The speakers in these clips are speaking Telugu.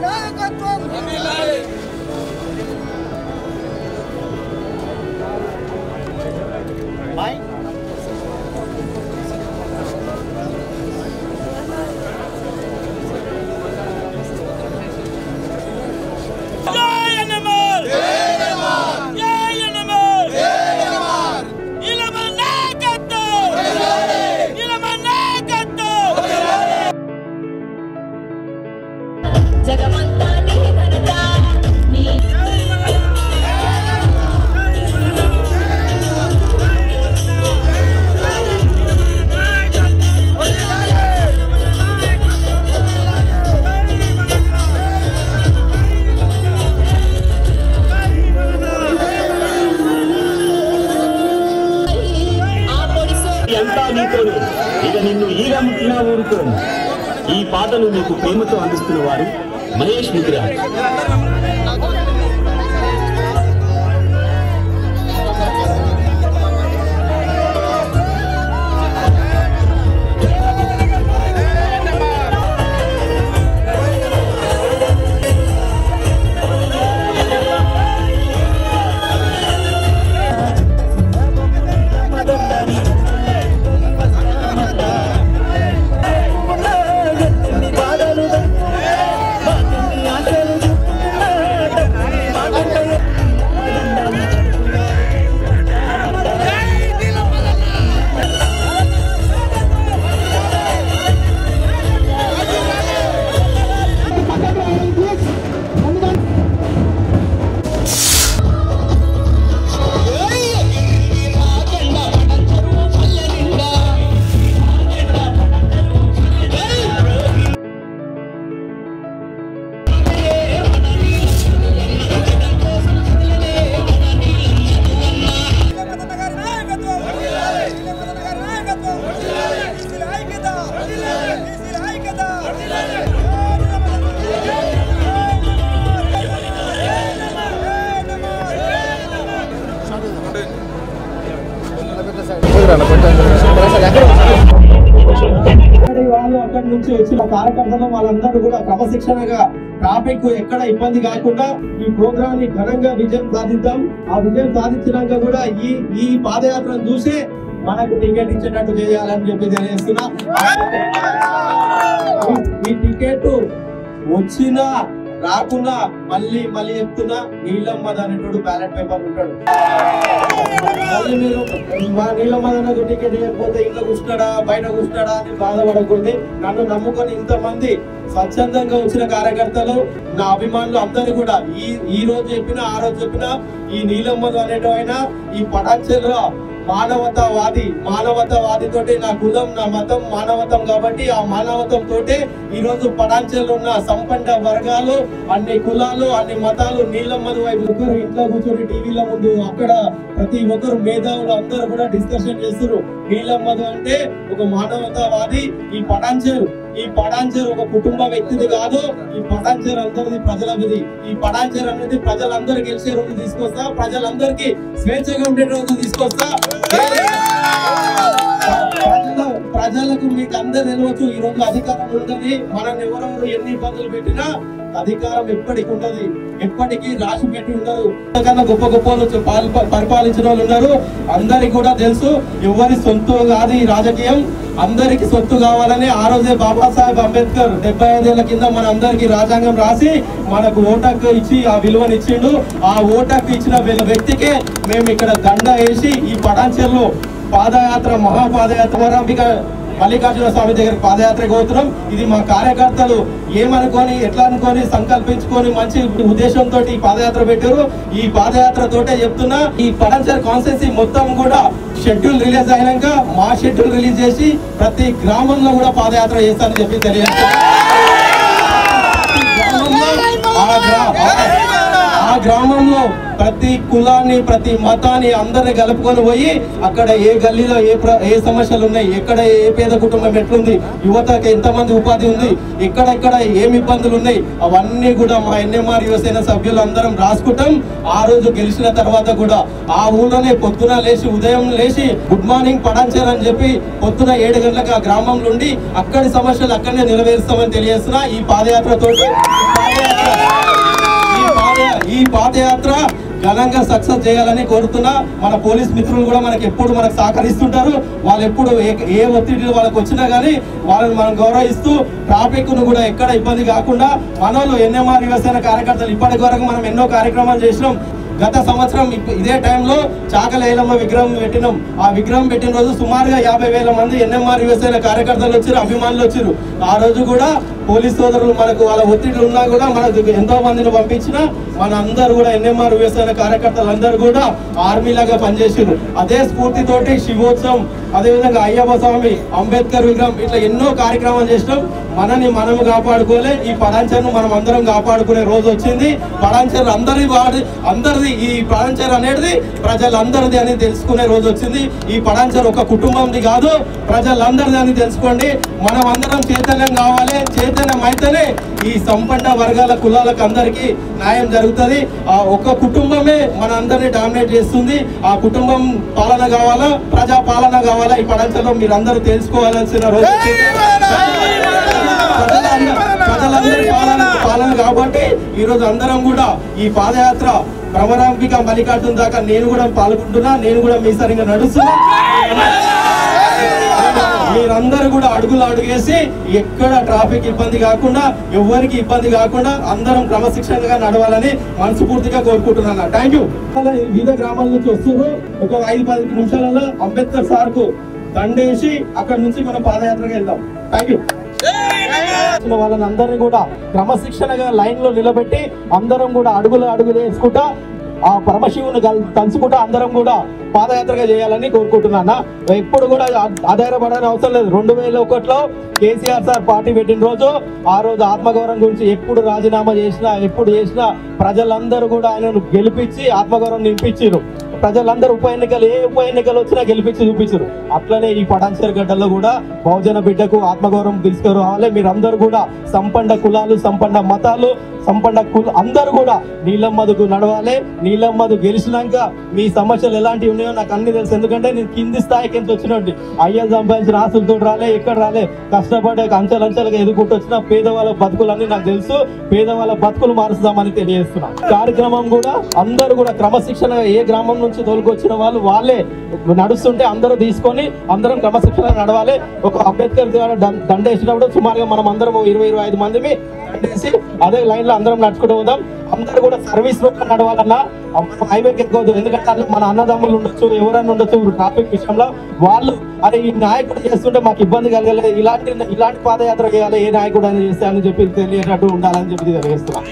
నాయకత్వం జగమంతా నీ ఘనత నీ ఆ పొడి సో అంతా నీతోనే ఇక నిన్ను ఈగ ముట్టినా ఊరుకోను ఈ పాటను నీకు ప్రేమతో అందిస్తున్న వారు మహేష్ మిత్రా అక్కడి వాళ్ళు అక్కడి నుంచి వచ్చిన కార్యకర్తలు వాళ్ళందరూ కూడా క్రమశిక్షణగా ట్రాఫిక్ ఎక్కడ ఇబ్బంది కాకుండా ఈ ప్రోగ్రామ్ ని ఘనంగా విజయం సాధిద్దాం ఆ విజయం సాధించినాక కూడా ఈ ఈ పాదయాత్రను చూసి మనకు టికెట్ ఇచ్చేటట్టు చేయాలని చెప్పి తెలియజేస్తున్నా ఈ- ఈ టికెట్ వచ్చినా రాకున్నా మళ్ళీ మళ్ళీ చెప్తున్నా నీలమ్మద్ అనేటోడు బ్యాలెట్ పేపర్ ఉంటాడు మళ్ళీ మీరు మా నీలమ్మదనకు టికెట్ ఇవ్వకపోతే ఇంట్లో కూర్చున్నాడా బయట కూర్చున్నాడా అని బాధపడకూడదు నన్ను నమ్ముకొని ఇంతమంది స్వచ్ఛందంగా వచ్చిన కార్యకర్తలు నా అభిమానులు అందరూ కూడా ఈ ఈ రోజు చెప్పిన ఆ రోజు చెప్పిన ఈ నీలమ్మదు అనేటైనా ఈ పటాంచెల్లో మానవతావాది మానవతావాది తోటి నా కులం నా మతం మానవతం కాబట్టి ఆ మానవతం తోటే ఈ రోజు పటాంచెల్లో ఉన్న సంపన్న వర్గాలు అన్ని కులాలు అన్ని మతాలు నీలమ్మది వైపు ఒకరు ఇంట్లో కూర్చొని టీవీల ముందు అక్కడ ప్రతి ఒక్కరు మేధావులు అందరూ కూడా డిస్కషన్ చేస్తారు నీలమ్మది అంటే ఒక మానవతావాది ఈ పటాంచెరు ఈ పడాంచర్ ఒక కుటుంబ వ్యక్తిది కాదు ఈ పడాంచర్ అందరిది ప్రజలది ఈ పడాంచర్ అనేది ప్రజలందరూ గెలిచే రోజు తీసుకొస్తా ప్రజలందరికీ స్వేచ్ఛగా ఉండే రోజు తీసుకొస్తా ప్రజల- ప్రజలకు మీకు అందరు తెలియచ్చు ఈ రోజు అధికారం ఉంటది మనల్ని ఎవరెవరు ఎన్ని ఇబ్బందులు పెట్టినా అధికారం ఎప్పటికి ఉంటది ఎప్పటికీ రాసి పెట్టి ఉండదు అంతకన్నా గొప్ప గొప్ప వాళ్ళు చ- పాల్- పరిపాలించిన వాళ్ళు ఉన్నారు అందరికి కూడా తెలుసు ఎవరి సొంతం కాదు ఈ రాజకీయం అందరికి సొత్తు కావాలని ఆ రోజే బాబాసాహెబ్ అంబేద్కర్ డెబ్బై ఐదేళ్ల కింద మన అందరికి రాజ్యాంగం రాసి మనకు ఓటకు ఇచ్చి ఆ విలువని ఇచ్చిండు ఆ ఓటకు ఇచ్చిన వీళ్ళ వ్యక్తికే మేము ఇక్కడ దండ వేసి ఈ పటాన్చెర్లో పాదయాత్ర మహాపాదయాత్ర వరాంబిక మల్లికార్జున స్వామి దగ్గరికి పాదయాత్రకు పోతున్నాం ఇది మా కార్యకర్తలు ఏమనుకొని ఎట్లా అనుకొని సంకల్పించుకొని మంచి ఉద్దేశంతో ఈ పాదయాత్ర పెట్టారు ఈ పాదయాత్ర తోటే చెప్తున్నా ఈ పడంచర్ కాన్స్టెన్సీ మొత్తం కూడా షెడ్యూల్ రిలీజ్ అయినాక మా షెడ్యూల్ రిలీజ్ చేసి ప్రతి గ్రామంలో కూడా పాదయాత్ర చేస్తానని చెప్పి తెలియజేస్తున్నా ఆ గ్రా- ఆ గ్రామంలో ప్రతి కులాన్ని ప్రతి మతాన్ని అందరిని కలుపుకొని పోయి అక్కడ ఏ గల్లీలో ఏ ప్ర- ఏ సమస్యలు ఉన్నాయి ఎక్కడ ఏ పేద కుటుంబం ఎట్లుంది యువతకి ఎంతమంది ఉపాధి ఉంది ఎక్కడెక్కడ ఏమి ఇబ్బందులు ఉన్నాయి అవన్నీ కూడా మా ఎన్ఎంఆర్ యువసేన సభ్యులు అందరం రాసుకుంటాం ఆ రోజు గెలిచిన తర్వాత కూడా ఆ ఊళ్ళోనే పొద్దున లేచి ఉదయం లేచి గుడ్ మార్నింగ్ పడాంచారు అని చెప్పి పొద్దున ఏడు గంటలకు ఆ గ్రామంలో ఉండి అక్కడి సమస్యలు అక్కడనే నెరవేరుస్తామని తెలియజేస్తున్నా ఈ పాదయాత్రతో పాదయాత్ర పాదయాత్ర ఘనంగా సక్సెస్ చేయాలని కోరుతున్నా మన పోలీస్ మిత్రులు కూడా మనకి ఎప్పుడు మనకు సహకరిస్తుంటారు వాళ్ళు ఎప్పుడు ఏ- ఏ ఒత్తిడి వాళ్ళకి వచ్చినా కానీ వాళ్ళని మనం గౌరవిస్తూ ట్రాఫిక్ ను కూడా ఎక్కడ ఇబ్బంది కాకుండా మనలో ఎన్ఎంఆర్ యువసేన కార్యకర్తలు ఇప్పటి వరకు మనం ఎన్నో కార్యక్రమాలు చేసినాం గత సంవత్సరం ఇప్ప- ఇదే టైంలో చాకల ఏలమ్మ విగ్రహం పెట్టినాం ఆ విగ్రహం పెట్టిన రోజు సుమారుగా యాభై వేల మంది ఎన్ఎంఆర్ యువసేన కార్యకర్తలు వచ్చారు అభిమానులు వచ్చారు ఆ రోజు కూడా పోలీస్ సోదరులు మనకు వాళ్ళ ఒత్తిడి ఉన్నా కూడా మనకు ఎంతో మందిని పంపించిన మన అందరూ కూడా ఎన్ఎంఆర్ యువసేన కార్యకర్తలు అందరూ కూడా ఆర్మీ లాగా పనిచేసారు అదే స్ఫూర్తితోటి శివోత్సవం అదేవిధంగా అయ్యప్ప స్వామి అంబేద్కర్ విగ్రహం ఇట్లా ఎన్నో కార్యక్రమాలు చేసినాం మనని మనము కాపాడుకోలే ఈ పడాంచర్ను మనం అందరం కాపాడుకునే రోజు వచ్చింది పడాంచర్ అందరి వాడి అందరిది ఈ పడాంచర్ అనేది ప్రజలందరిది అని తెలుసుకునే రోజు వచ్చింది ఈ పడాంచర్ ఒక కుటుంబంది కాదు ప్రజలందరిది అని తెలుసుకోండి మనం అందరం చైతన్యం కావాలి చైతన్యం అయితేనే ఈ సంపన్న వర్గాల కులాలకు అందరికీ న్యాయం జరుగుతుంది ఆ ఒక్క కుటుంబమే మన అందరినీ డామినేట్ చేస్తుంది ఆ కుటుంబం పాలన కావాలా ప్రజా పాలన కావాలా ఈ పడంచలో మీరు అందరూ తెలుసుకోవాల్సిన రోజు వచ్చింది. ప్రజలందరూ- ప్రజలందరి పాలన పాలన కాబట్టి ఈ రోజు అందరం కూడా ఈ పాదయాత్ర భ్రమరాంబిక మల్లికార్జున దాకా నేను కూడా పాల్గొంటున్నా నేను కూడా మీ సరిగా నడుస్తున్నా మీరందరూ కూడా అడుగులు అడుగేసి ఎక్కడ ట్రాఫిక్ ఇబ్బంది కాకుండా ఎవరికి ఇబ్బంది కాకుండా అందరం క్రమశిక్షణగా నడవాలని మనస్ఫూర్తిగా కోరుకుంటున్నాను థ్యాంక్ యూ వివిధ గ్రామాల నుంచి వస్తున్నారు ఒక ఐదు పది నిమిషాలలో అంబేద్కర్ సార్ కు దండేసి అక్కడ నుంచి మనం పాదయాత్రకి వెళ్దాం థ్యాంక్ యూ వచ్చిన వాళ్ళని అందరినీ కూడా క్రమశిక్షణగా లైన్ లో నిలబెట్టి అందరం కూడా అడుగులు అడుగులు వేసుకుంటా ఆ పరమశివుని గల్- తలుచుకుంటా అందరం కూడా పాదయాత్రగా చేయాలని కోరుకుంటున్నాను ఎప్పుడు కూడా ఆ- ఆధారపడని అవసరం లేదు రెండు వేల ఒకటిలో కేసీఆర్ సార్ పార్టీ పెట్టిన రోజు ఆ రోజు ఆత్మగౌరవం గురించి ఎప్పుడు రాజీనామా చేసినా ఎప్పుడు చేసినా ప్రజలందరూ కూడా ఆయనను గెలిపించి ఆత్మగౌరవం నింపించారు ప్రజలందరూ ఉప ఎన్నికలు ఏ ఉప ఎన్నికలు వచ్చినా గెలిపించి చూపించారు అట్లనే ఈ పటాన్చేరు గడ్డల్లో కూడా బహుజన బిడ్డకు ఆత్మగౌరవం తీసుకురావాలి మీరందరూ కూడా సంపన్న కులాలు సంపన్న మతాలు సంపన్న కుల అందరూ కూడా నీలమ్మదుకు నడవాలి నీలమ్మదు గెలిచినాక మీ సమస్యలు ఎలాంటివి ఉన్నాయో నాకు అన్ని తెలుసు ఎందుకంటే నేను కింది స్థాయికి ఎంత వచ్చినట్టు అయ్యలు సంపాదించిన ఆస్తులతో రాలే ఎక్కడ రాలే కష్టపడే అంచెలంచెలుగా ఎదుర్కొంటూ వచ్చిన పేదవాళ్ళ బతుకులన్నీ నాకు తెలుసు పేదవాళ్ళ బతుకులు మారుస్తామని తెలియజేస్తున్నా కార్యక్రమం కూడా అందరూ కూడా క్రమశిక్షణ ఏ గ్రామం నుంచి తోలుకొచ్చిన వాళ్ళు వాళ్ళే నడుస్తుంటే అందరూ తీసుకొని అందరం క్రమశిక్షణ నడవాలి ఒక అంబేద్కర్ గారు దండ- దండ వేసినప్పుడు సుమారుగా మనం అందరం ఓ ఇరవై ఇరవై ఐదు మందిని దండేసి అదే లైన్ లో అందరం నడుచుకుంటూ పోదాం అందరూ కూడా సర్వీస్ రోడ్ నడవాలన్నా మనం హైవేకి ఎక్కవద్దు ఎందుకంటే అందులో మన అన్నదమ్ములు ఉండొచ్చు ఎవరైనా ఉండొచ్చు ట్రాఫిక్ విషయంలో వాళ్ళు అరే ఈ నాయకుడు చేస్తుంటే మాకు ఇబ్బంది కలగలేదు ఇలాంటి ఇలాంటి పాదయాత్ర చేయాలి ఏ నాయకుడు అని చేస్తే అని చెప్పి తెలియటట్టు ఉండాలని చెప్పి తెలియజేస్తున్నాం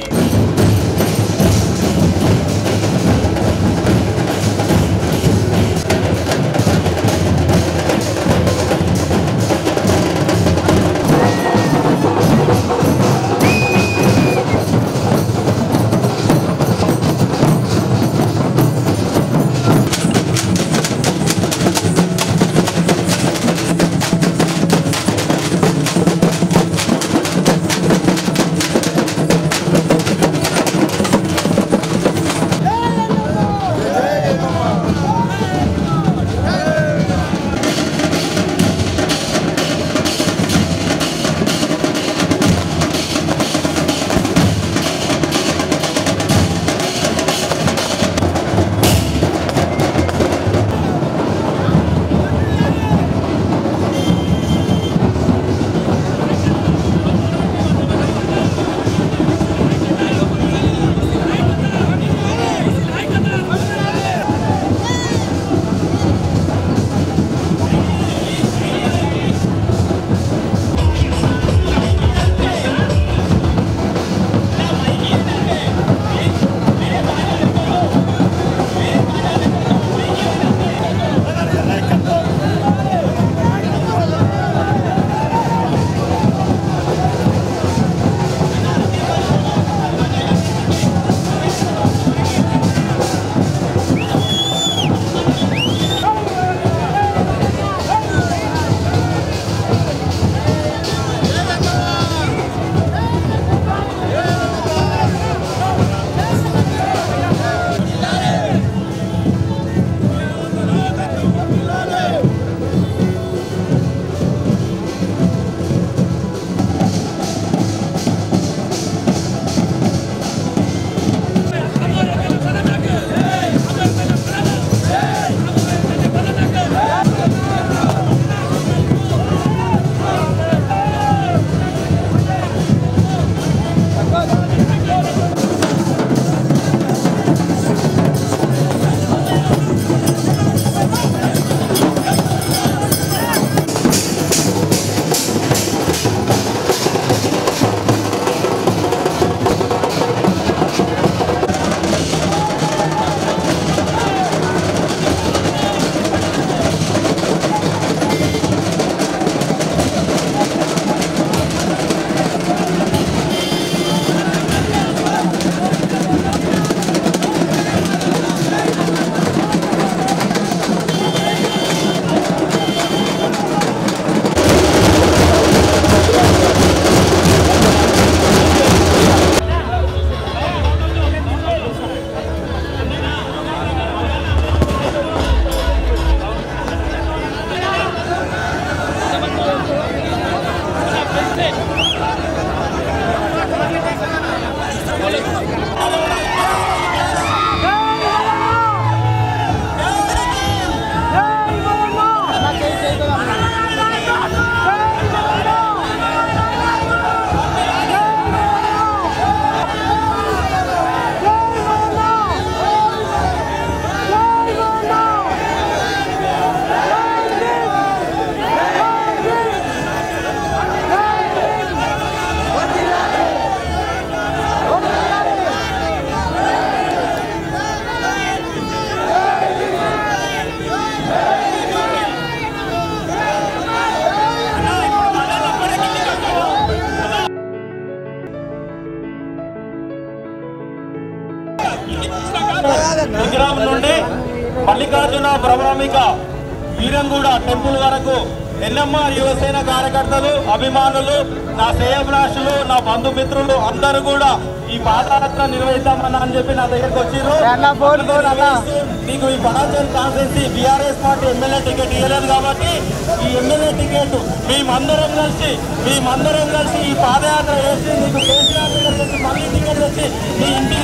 విగ్రహం నుండి మల్లికార్జున భ్రమరామిక వీరంగూడ టెంపుల్ వరకు ఎన్ఎంఆర్ యువసేన కార్యకర్తలు అభిమానులు నా శ్రేయభిలాషులు నా బంధుమిత్రులు అందరూ కూడా ఈ పాదయాత్ర నిర్వహిద్దామన్నా అని చెప్పి నా దగ్గరకు వచ్చిర్రు మీకు ఈ Badachal constituency BRS party MLA ticket ఇవ్వలేదు కాబట్టి ఈ ఎమ్మెల్యే టికెట్ మేమందరం కలిసి మేమందరం కలిసి ఈ పాదయాత్ర చేసి మీకు కేసీఆర్ దగ్గరికి వచ్చి మళ్ళీ టికెట్ వచ్చి మీ ఇంటికి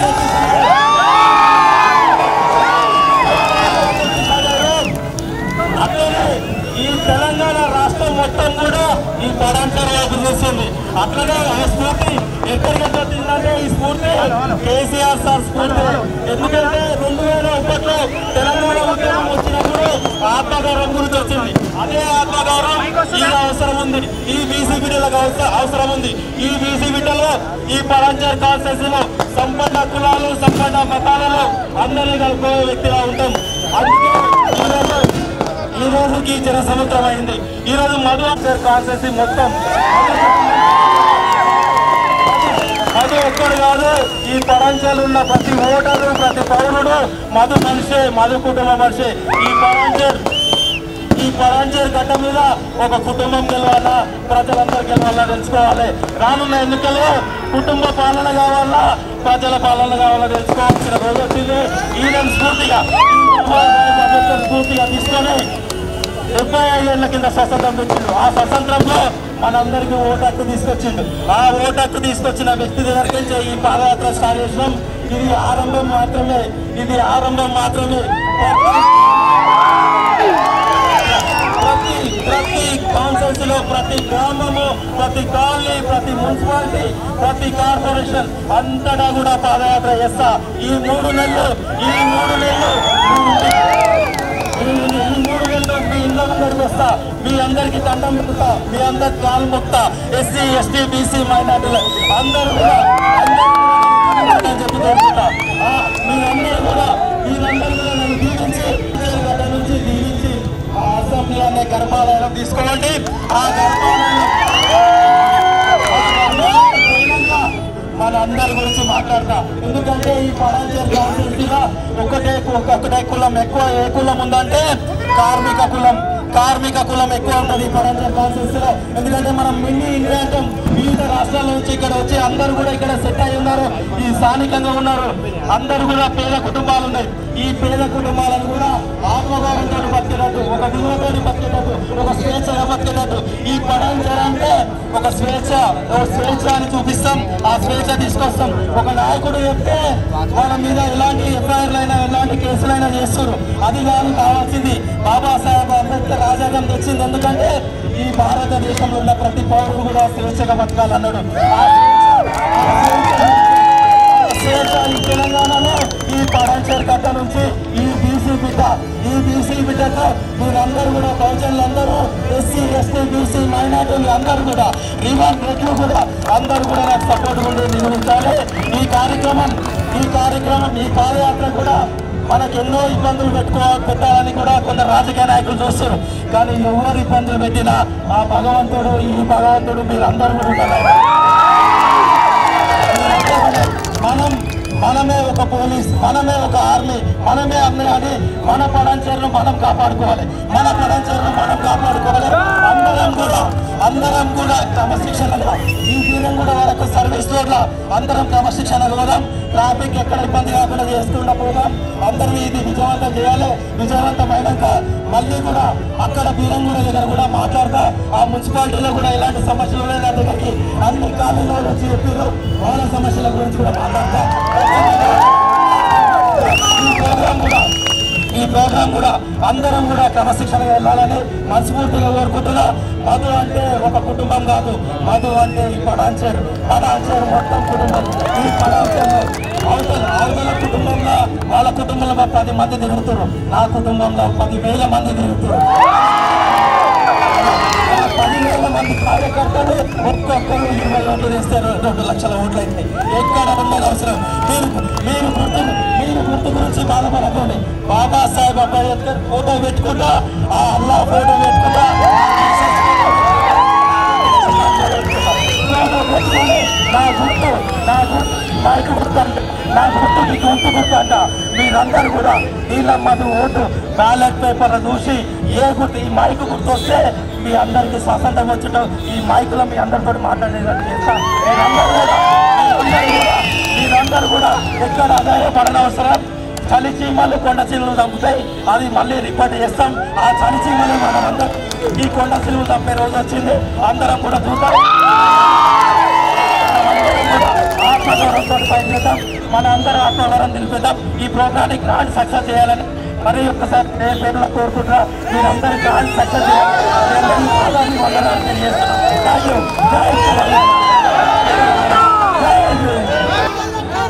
వచ్చి అట్లనే ఈ తెలంగాణ రాష్ట్రం మొత్తం కూడా ఈ పడాంచర్ వైపు చూస్తుంది అట్లనే ఆ స్ఫూర్తి ఎక్కడికి వచ్చిందంటే ఈ స్ఫూర్తి కేసీఆర్ సార్ స్ఫూర్తి ఎందుకంటే రెండు వేల ఒకటిలో తెలంగాణ ఉద్యమం వచ్చినప్పుడు ఆత్మగౌరవం గురించి వచ్చింది అదే ఆత్మగౌరవం ఈ అవసరం ఉంది ఈ బీసీ బిడ్డలకు అవస- అవసరం ఉంది ఈ బీసీ బిడ్డలో ఈ పడాంచర్ కాన్స్టెన్సీలో సంపన్న కులాలు సంపన్న మతాలలో అందరినీ కలుపుకునే వ్యక్తిగా ఉంటాం అందుకే ఈరోజు ఈ రోజుకి జన సముద్రం అయింది ఈ రోజు మధు అంటారు కాన్సెన్సీ మొత్తం మధు ఒక్కడు కాదు ఈ పరంచాలు ఉన్న ప్రతి ఓటరు ప్రతి పౌరుడు మధు మనిషే మధు కుటుంబ మనిషే ఈ పరంచర్ ఈ పరాంజర్ గడ్డ మీద ఒక కుటుంబం గెలవాలా ప్రజలందరూ గెలవాలా తెలుసుకోవాలి రానున్న ఎన్నికల్లో కుటుంబ పాలన కావాలా ప్రజల పాలన కావాలా తెలుసుకోవాల్సిన రోజు వచ్చింది ఈయన స్ఫూర్తిగా ఈ ప్రభుత్వం స్ఫూర్తిగా తీసుకొని డెబ్బై ఐదేళ్ల కింద స్వతంత్రం తెచ్చిండు ఆ స్వతంత్రంలో మనందరికీ ఓటు హక్కు తీసుకొచ్చిండు ఆ ఓటు హక్కు తీసుకొచ్చిన వ్యక్తి దగ్గరికి నుంచి ఈ పాదయాత్ర స్టార్ట్ చేసినాం ఇది ఆరంభం మాత్రమే ఇది ఆరంభం మాత్రమే ప్రతి ప్రతి కౌన్సిల్స్ లో ప్రతి గ్రామము ప్రతి కాలనీ ప్రతి మున్సిపాలిటీ ప్రతి కార్పొరేషన్ అంతటా కూడా పాదయాత్ర చేస్తా ఈ మూడు నెలలు ఈ మూడు నెలలు ఈ ఈ మూడు నెలలు మీ ఇళ్ళ ముందరికి వస్తా మీ అందరికి దండం ముక్తా మీ అందరికి కాలు ముక్తా ఎస్సీ ఎస్టీ బీసీ మైనార్టీలు అందరూ కూడా అందరూ కూడా నేను చెప్పి కోరుకుంటా ఆ, మీరందరూ కూడా మీరందరూ కూడా నన్ను దీవించి గడ్డ నుంచి దీవించి ఆ అసెంబ్లీ అనే గర్భాలయం తీసుకోండి ఆ గర్భాలయం ఆ గర్భాలయం పోయినాక మనందరి గురించి మాట్లాడతా ఎందుకంటే ఈ పరాజయ కాన్స్టిట్యూన్సీలో ఒకటే కు- ఒకటే కులం ఎక్కువ ఏ కులం ఉందంటే కార్మిక కులం కార్మిక కులం ఎక్కువ ఉంటుంది పరాజయ కాన్స్టిట్యూన్సీలో ఎందుకంటే మనం మినీ ఇండియా అంటాం వివిధ రాష్ట్రాల నుంచి ఇక్కడ వచ్చి అందరూ కూడా ఇక్కడ సెట్ అయి ఉన్నారు ఈ స్థానికంగా ఉన్నారు అందరూ కూడా పేద కుటుంబాలు ఉన్నాయి ఈ పేద కుటుంబాలను కూడా ఆత్మగౌరవంతో బతికేటట్టు ఒక విలువతో బతికేటట్టు ఒక స్వేచ్ఛగా బతికేటట్టు ఈ పడాంచర్ అంటే ఒక స్వేచ్ఛ ఒక స్వేచ్ఛ అని చూపిస్తాం ఆ స్వేచ్ఛ తీసుకొస్తాం ఒక నాయకుడు చెప్తే వాళ్ళ మీద ఎలాంటి ఎఫ్ఐఆర్లు అయినా ఎలాంటి కేసులైనా చేస్తారు అది కాదు కావాల్సింది బాబాసాహెబ్ అంబేద్కర్ రాజ్యాంగం తెచ్చింది ఎందుకంటే ఈ భారతదేశంలో ఉన్న ప్రతి పౌరుడు కూడా స్వేచ్ఛగా బతకాలన్నాడు ఆ స్వేచ్ఛ- ఆ స్వేచ్ఛ ఈ తెలంగాణలో ఈ పడాంచర్ కట్ట నుంచి ఈ బీసీ బిడ్డ ఈ బీసీ బిడ్డకు మీరందరూ కూడా బహుజనులందరూ ఎస్సీ ఎస్టీ బీసీ మైనార్టీలు అందరూ కూడా రివర్ రెడ్లు కూడా అందరూ కూడా నాకు సపోర్ట్ ఉండి నిర్వహించాలి ఈ కార్యక్రమం ఈ కార్యక్రమం ఈ పాదయాత్ర కూడా మనకు ఎన్నో ఇబ్బందులు పెట్టుకో పెట్టాలని కూడా కొందరు రాజకీయ నాయకులు చూస్తారు కానీ ఎవరు ఇబ్బందులు పెట్టినా ఆ భగవంతుడు ఈ భగవంతుడు మీరందరూ కూడా ఉండాలి మనం మనమే ఒక పోలీస్ మనమే ఒక ఆర్మీ మనమే అన్ని అని మన పడంచెరును మనం కాపాడుకోవాలి మన పడంచెరును మనం కాపాడుకోవాలి అందరం కూడా అందరం కూడా క్రమశిక్షణగా ఈ దినం కూడా వరకు సర్వీస్ రోడ్ల అందరం క్రమశిక్షణగా పోదాం ట్రాఫిక్ ఎక్కడ ఇబ్బంది కాకుండా చేసుకుండా పోదాం అందరం ఇది విజయవంతం చేయాలి విజయవంతమైనాక మళ్ళీ కూడా అక్కడ బీరంగూడ దగ్గర కూడా మాట్లాడతా ఆ మున్సిపాలిటీలో కూడా ఇలాంటి సమస్యలు ఉన్నాయి నా దగ్గరికి అన్ని కాలనీలో వచ్చి చెప్పారు వాళ్ళ సమస్యల గురించి కూడా మాట్లాడతా ఈ ప్రోగ్రాం కూడా ఈ ప్రోగ్రాం కూడా అందరం కూడా క్రమశిక్షణగా వెళ్ళాలని మనస్ఫూర్తిగా కోరుకుంటున్నా మధు అంటే ఒక కుటుంబం కాదు మధు అంటే ఈ పడాంచేరు పడాంచేరు మొత్తం కుటుంబం ఈ పడాంచేరు అవతల అవతల కుటుంబంలో వాళ్ళ కుటుంబంలో పది మంది తిరుగుతారు నా కుటుంబంలో పది వేల మంది తిరుగుతారు పదివేల మంది కార్యకర్తలు ఒక్కొక్కరు ఇరవై ఓట్లు వేస్తారు రెండు లక్షల ఓట్లు అయినాయి ఎక్కడ ఉన్నది అవసరం మీరు మీరు గుర్తు మీరు గుర్తు గురించి బాధపడకండి బాబాసాహెబ్ అంబేద్కర్ ఫోటో పెట్టుకుంటా ఆ అల్లా ఫోటో పెట్టుకుంటా ఫోటో పెట్టుకొని నా గుర్తు నా గుర్తు మైక్ గుర్తంట నా గుర్తుకి గొంతు గుర్తంట మీరందరూ కూడా నీలమ్మది ఓటు బ్యాలెట్ పేపర్ చూసి ఏ గుర్తు ఈ మైక్ గుర్తొస్తే మీ అందరికీ స్వతంత్రం వచ్చటం ఈ మైకులో మీ అందరితో మాట్లాడేటట్టు చేస్తా మీరందరూ కూడా మీరందరూ కూడా మీరందరూ కూడా ఎక్కడ ఆదాయపడనవసరం చలి చీమలు కొండ చీమలు చంపుతాయి అది మళ్ళీ రిపోర్ట్ చేస్తాం ఆ చలి చీమలు మనం అందరం ఈ కొండ చీమలు చంపే రోజు వచ్చింది అందరం కూడా చూద్దాం ఆత్మగౌరవంతో పనిచేద్దాం మన అందరం ఆత్మగౌరవం నిలిపిద్దాం ఈ ప్రోగ్రాన్ని గ్రాండ్ సక్సెస్ చేయాలని మరి ఒక్కసారి నేను పేరులో కోరుకుంటున్నా మీరందరూ గ్రాండ్ సక్సెస్ చేయాలి నేను ఈ పాదాన్ని వందనాలు తెలియజేస్తున్నాను థ్యాంక్ యూ జై తెలంగాణ. జై తెలంగాణ.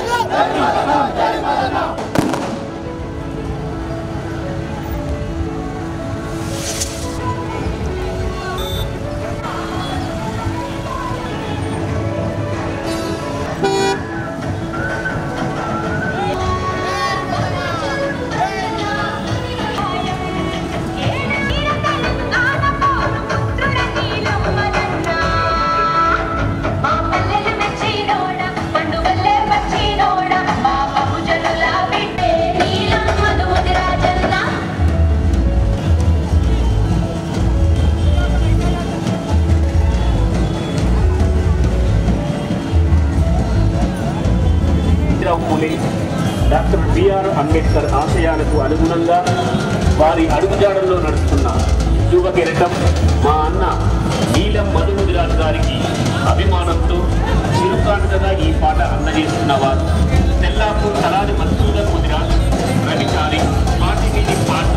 రాజన్నా జ్యోతిరావు పూలే డాక్టర్ బిఆర్ అంబేద్కర్ ఆశయాలకు అనుగుణంగా వారి అడుగుజాడల్లో నడుస్తున్న యువ కిరటం మా అన్న నీలం మధుముదిరాజు గారికి అభిమానంతో చిరుకానుకగా ఈ పాట అందజేస్తున్న వారు తెల్లాపూర్ తలాది మధుసూదన్ ముదిరాజ్ రవిచారి పాటి వీధి పాట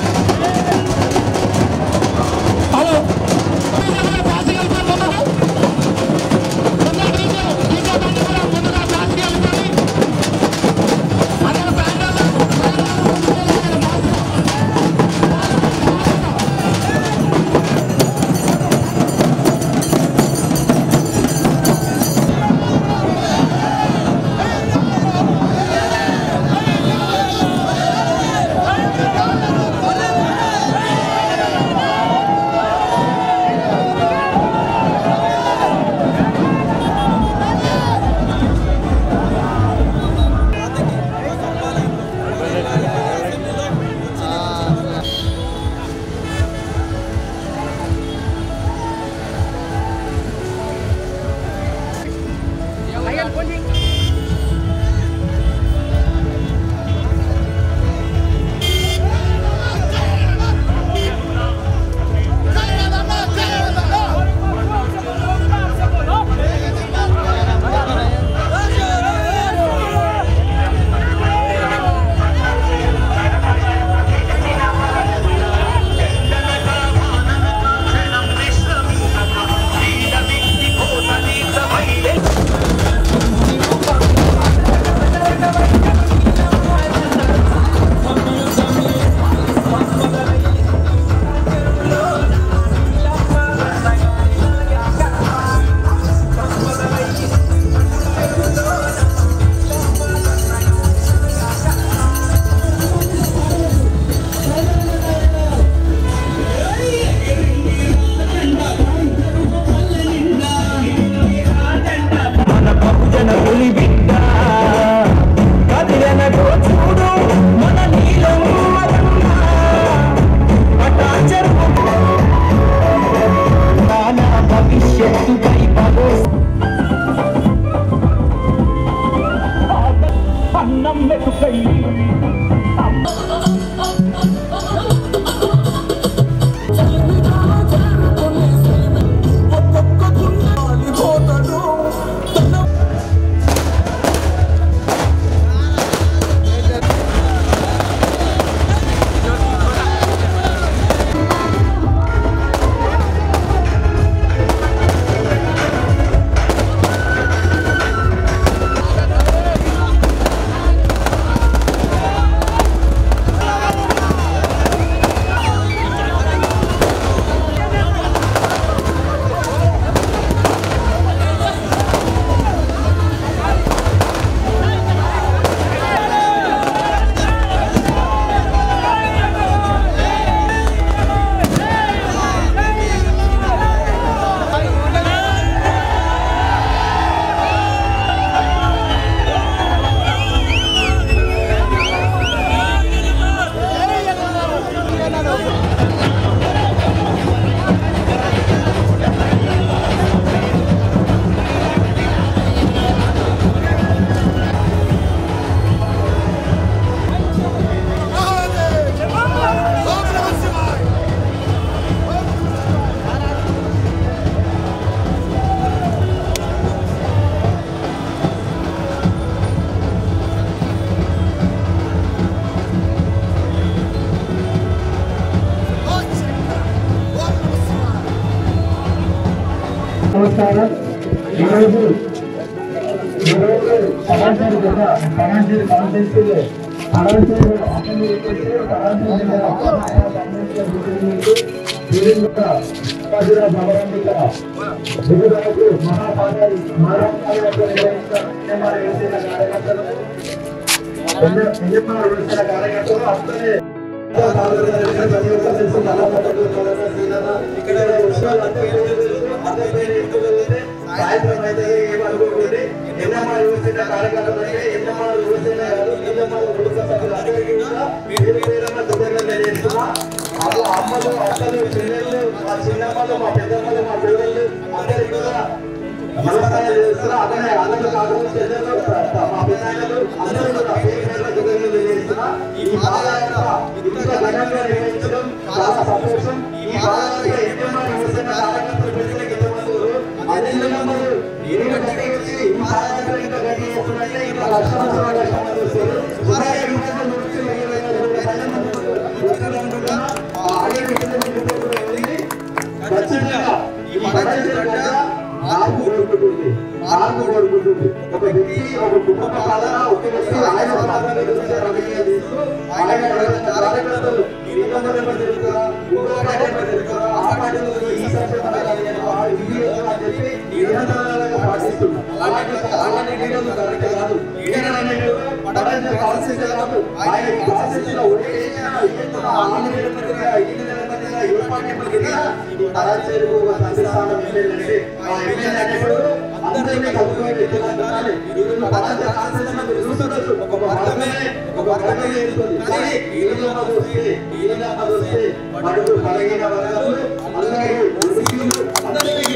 మన బహుజన పులి బిడ్డ కదిలెనగో చూడు మన నీలం మదన్న పటాచర్మ నానా భవిష్యత్తుపై పదో అన్నం మెతుకై ¡Vamos! నమస్కారం ఈరోజు ఈరోజు పటాన్చేరు జత పటాన్చేరు కాన్స్టిట్యూన్సీలో పటాన్చేరు అసెంబ్లీ వచ్చేసి పటాన్చేరు జిల్లా వీరేంద్ర భగవంతిక విధులకు మహాపాదాలు మహాపాదాలు నిర్వహించిన ఎన్ఎంఆర్ యువసేన కార్యకర్తలు ఎన్ఎంఆర్ యువసేన కార్యకర్తలు అట్లనే ఇక్కడ ఉత్సవాలు అంటే అందరి పేరు ఎత్తుకెళ్తే సాయంత్రం అయితే ఏమనుకుంటుంది ఎన్నమ్మా యువసేన కార్యకర్తలు అంటే ఎన్నమ్మా యువసేన కాదు ఎన్నమ్మా కుటుంబ సభ్యులు అందరికీ కూడా పేరు పేరున కృతజ్ఞతలు తెలియజేస్తున్నా వాళ్ళ అమ్మలు అక్కలు చెల్లెళ్ళు మా చిన్నమ్మలు మా పెద్దమ్మలు మా పిల్లలు అందరికీ కూడా నమస్కారాలు చేస్తున్నా అతనే అందరూ కాకుండా చెల్లెళ్ళు మా పిల్లలు అందరూ కూడా పేరు పేరున కృతజ్ఞతలు తెలియజేస్తున్నా ఈ పాదయాత్ర ఇంత ఘనంగా నిర్వహించడం చాలా సంతోషం ఈ పాదయాత్ర ఎన్నెన్నో యువసేన కార్యకర్తలు ప్రజలకు ఇంతమంది అదేవిధంగా నేను గట్టిగా వచ్చి ఈ పాదయాత్ర ఇంకా గట్టి చేస్తున్నట్టే ఇంకా లక్ష లక్షల లక్ష మంది వస్తారు ఉదయం ఎనిమిది గంటల నుంచి వెయ్యి వెయ్యి గంటల మంది వస్తారు అనుకుంటున్నా ఆ ఆడే విషయంలో కూడా ఉంది ఖచ్చితంగా ఈ పడగ మార్పు కోరుకుంటుంది మార్పు కోరుకుంటుంది ఒక వ్యక్తి ఒక కుటుంబ పాలన ఒక వ్యక్తి ఆయన పాలన గురించి రమణీయ చేస్తూ ఆయన కార్యకర్తలు ఈ నిబంధనలు తిరుగుతారా ఇంకో కార్యకర్తలు తిరుగుతారా ఆ పార్టీలో ఈ సంక్షేమ అని చెప్పి నిబంధనలుగా పాటిస్తున్నారు అలాంటి అలాంటి లీడర్లు కరెక్ట్ కాదు లీడర్ అనేది పడగ కాన్సెప్ట్ కాదు ఆయన కాన్సెప్ట్ లో ఒకటి ఏ పార్టీ పలికినా ఈ పరాజయకు ఒక సంస్థానం ఏంటంటే ఆ ఎమ్మెల్యే అనేప్పుడు అందరినీ కలుపుకొని ఎత్తుకుంటున్నాను ఈరోజు పరాజయ కాన్సెప్ట్ మీరు చూస్తున్నారు ఒక వర్గమే ఒక వర్గమే చేస్తుంది కానీ ఈ రోజు మనకు వస్తే ఈ రోజు మనకు వస్తే మనకు బలహీన వర్గాలు అందరికీ ఉడికిలు అందరికీ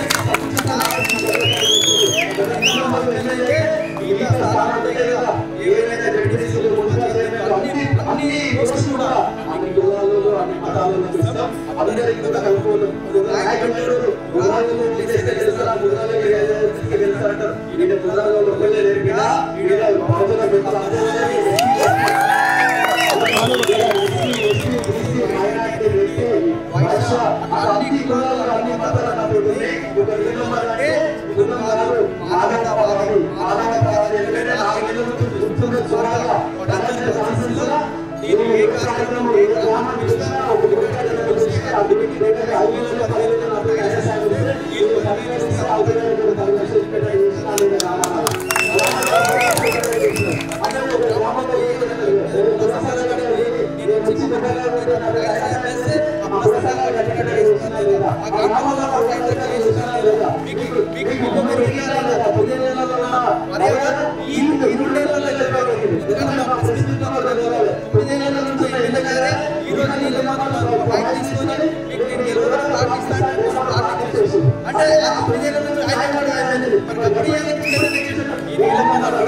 ఏవైతే జడ్పీటీసీలు మున్సిపల్ చైర్మన్లు అన్ని అన్ని పోస్టులు కూడా అన్ని కులాలలో అన్ని మతాలలో చూస్తాం అందరికీ కూడా కలుపుకోవడం నాయకులు కులాలలో చేస్తే గెలుస్తారా కులాలలో గెలుస్తారంటారు ఈయన కులాలలో ఒక్కలే లేరు కదా ఈయన బహుజన పెద్దలు అన్ని కులాలు అన్ని మతాలు అన్నప్పుడు ఒక కులం అంటే కులం కాదు ఆగమవాది ఆగమవాది ఎందుకంటే నాలుగేళ్ళ నుంచి గుర్తున్న చూడాలా పటాన్చేరు కాన్స్టిట్యూన్సీలో నేను ఏ కార్యక్రమం ఏ గ్రామం ఇచ్చినా ఒక గుడికాడ చూస్తే ఆ గుడికి దగ్గర ఐదు వేల పదివేల నలభై ఐదు శాతం వస్తే ఈ పదివేల నుంచి యాభై వేల కూడా పది లక్షలు ఇక్కడ చేసినా లేదా గ్రామాల అంటే ఒక గ్రామంలో ఏ పురస్కారం కట్టాలి నేను వచ్చి దగ్గరగా ఉంటే నాకు ఐదు వేస్తే ఆ పురస్కారం కట్టడం చేసినా లేదా ఆ గ్రామంలో ఒక పురస్కారం చేసినా లేదా మీకు మీకు మీరు వెళ్ళారా లేదా పొద్దున్నేళ్ళలో ఉన్న మర్యాద ఈ ఈ రెండేళ్లలో వెళ్ళిపోయింది ఎందుకంటే మా పరిస్థితుల్లో వెళ్ళాలి పొద్దున్నేళ్ళ నుంచి వెళ్ళగానే ఈ రోజు నీళ్ళు మాత్రం బయట తీసుకొని మీకు నేను గెలవడం పాటిస్తాను పాటించేసి అంటే ఆ పొద్దున్నేళ్ళ నుంచి ఆయన కూడా అయిపోయింది మరి అప్పుడు ఏమైంది ఈ నీళ్ళ మాత్రం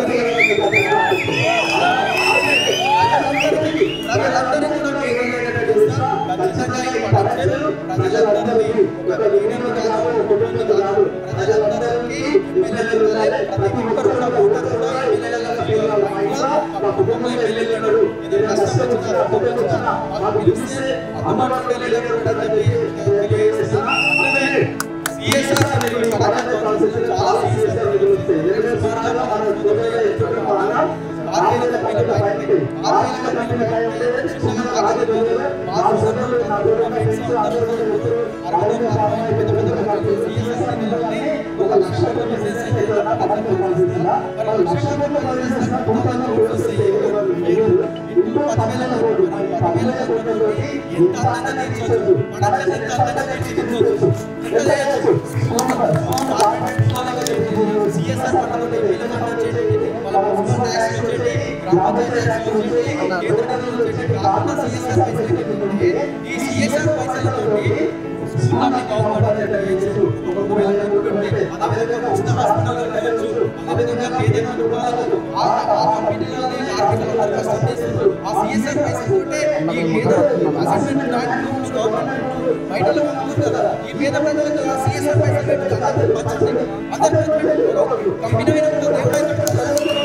ప్రజలందరికీ కూడా ఖచ్చితంగా ఈ పడచేలు ప్రజలందరినీ ఒక లీడర్లు కాదు ఒక కుటుంబం కాదు ప్రజలందరికీ ఎమ్మెల్యేలు ఉండాలి ప్రతి ఒక్కరు కూడా ఓటర్ కూడా ఎమ్మెల్యేలుగా పిలవాలి మా కుటుంబం ఎమ్మెల్యేలు ఏదైనా కష్టం వచ్చినా కుటుంబం వచ్చినా మాకు పిలిస్తే అమ్మ ఎమ్మెల్యేలు ఉంటుందని తెలియజేస్తున్నా అలాగే సిఎస్ఆర్ అనేది పడచేలు కాన్సెప్ట్ చాలా సిఎస్ఆర్ నిధులు వస్తాయి ఎందుకంటే సాధారణంగా మన తొమ్మిది ఎత్తుకున్న మన ఆర్థిక కంపెనీల పైకి ఆర్థిక కంపెనీల పైకి చిన్న ఆర్థిక కంపెనీలు మా సోదరులు నా తోటి ఫ్రెండ్స్ అందరూ కూడా చెప్తారు అరవై అరవై పెద్ద పెద్ద కంపెనీలు సిఎస్ఆర్ నిధులని ఒక లక్ష కోట్లు చేస్తే ఏదైనా పథకం కావాల్సిందా మరి లక్ష కోట్లు పనిచేసిన కుటుంబంలో కూడా వస్తాయి ఎవరు ఎవరు ఇంకో పదివేల కోట్లు మరి పదివేల కోట్లతోటి ఎంత అందంగా తీర్చొచ్చు పడగలు ఎంత అందంగా తీర్చిదిద్దొచ్చు ఎంత చేయొచ్చు సూపర్ సూపర్ సిఎస్ఆర్ పట్టణంలో విలీనం చేసేది వాళ్ళ మున్సిపల్ ట్యాక్స్ వచ్చేది గ్రామ పంచాయతీ ట్యాక్స్ వచ్చేది కేంద్ర ప్రభుత్వం వచ్చేది కాకుండా సిఎస్ఆర్ పైసలు ఉంటే ఈ సిఎస్ఆర్ పైసలతోటి సున్నాన్ని గవర్నమెంట్ చేయొచ్చు ఒక మూడు వేల కోట్లు ఉంటే అదేవిధంగా ఉచిత హాస్పిటల్ వెళ్ళొచ్చు అదేవిధంగా పేద కుటుంబాలకు ఆ ఆ కంపెనీలోనే ఆర్థిక కష్టం చేసేది ఆ సిఎస్ఆర్ పైసలతోటే ఈ పేద అసెస్మెంట్ ల్యాండ్ గవర్నమెంట్ బయటలో ఉంది కదా ఈ పేద ప్రజలకు ఆ సిఎస్ఆర్ పైసలు పెట్టి అందరూ వచ్చేసి అందరూ కంపెనీ అయినా కూడా దేవుడైనా కూడా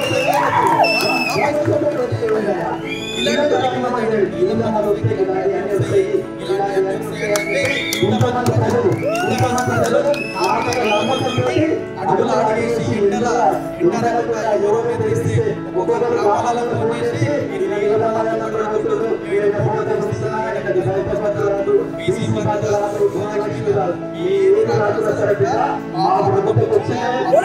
ఇలాంటి కార్యక్రమాలు ఏంటంటే ఇలాంటి వ్యక్తులు ఇలాంటి వస్తాయి ఇలాంటి వస్తాయి అంటే ఇంతమంది ప్రజలు ఇంతమంది ప్రజలు ఆర్థిక గ్రామాలలో ఫోన్ చేసి ఇది నీలమ్మ అడుగుతుండ్రు మీరు ఫోటో తెప్పిస్తా ఆయనకు దళిత పత్రాలు బీసీ పత్రాలు మహాలక్ష్మి పత్రాలు ఏది రాకుండా సరే కదా ఆ ప్రభుత్వం వచ్చే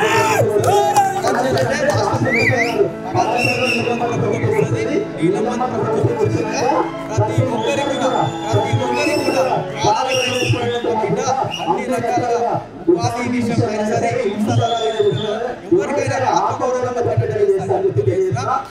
అంటే రాష్ట్ర ప్రభుత్వాలు రాష్ట్రంలో నీలమ్మ ప్రభుత్వం వస్తుంది నీలమ్మ ప్రభుత్వం వచ్చినాక ప్రతి ఒక్కరికి కూడా ప్రతి ఒక్కరికి కూడా కాలాలు వేసుకోవడంతో కింద అన్ని రకాలుగా ఉపాధి విషయంలో సరే హింసల